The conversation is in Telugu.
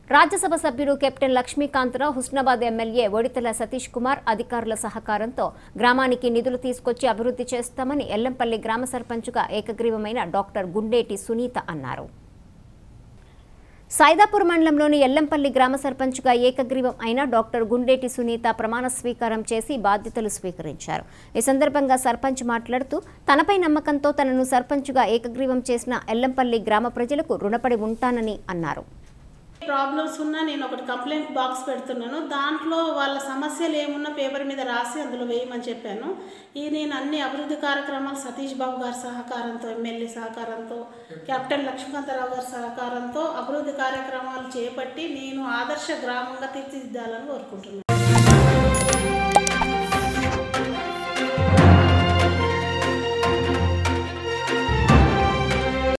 రాజ్యసభ సభ్యుడు కెప్టెన్ లక్ష్మీకాంతరావు హుస్నాబాద్ ఎమ్మెల్యే ఒడితల సతీష్ కుమార్ అధికారుల సహకారంతో గ్రామానికి నిధులు తీసుకొచ్చి అభివృద్ధి చేస్తామని ఎల్లంపల్లి గ్రామ సర్పంచ్గా ఏకగ్రీవమైన డాక్టర్ గుండేటి సునీత అన్నారు సైదాపూర్ మండలంలోని ఎల్లంపల్లి గ్రామ సర్పంచ్గా ఏకగ్రీవం అయిన డాక్టర్ గుండేటి సునీత ప్రమాణ స్వీకారం చేసి బాధ్యతలు స్వీకరించారు ఈ సందర్భంగా సర్పంచ్ మాట్లాడుతూ తనపై నమ్మకంతో తనను సర్పంచ్గా ఏకగ్రీవం చేసిన ఎల్లంపల్లి గ్రామ ప్రజలకు రుణపడి ఉంటానని అన్నారు ప్రాబ్లమ్స్ ఉన్నా నేను ఒకటి కంప్లైంట్ బాక్స్ పెడుతున్నాను దాంట్లో వాళ్ళ సమస్యలు ఏమున్నా పేపర్ మీద రాసి అందులో వేయమని చెప్పాను ఈ నేను అన్ని అభివృద్ధి కార్యక్రమాలు సతీష్ బాబు గారి సహకారంతో ఎమ్మెల్యే సహకారంతో కెప్టెన్ లక్ష్మీకాంతరావు గారి సహకారంతో అభివృద్ధి కార్యక్రమాలు చేపట్టి నేను ఆదర్శ గ్రామంగా తీర్చిదిద్దాలని కోరుకుంటున్నాను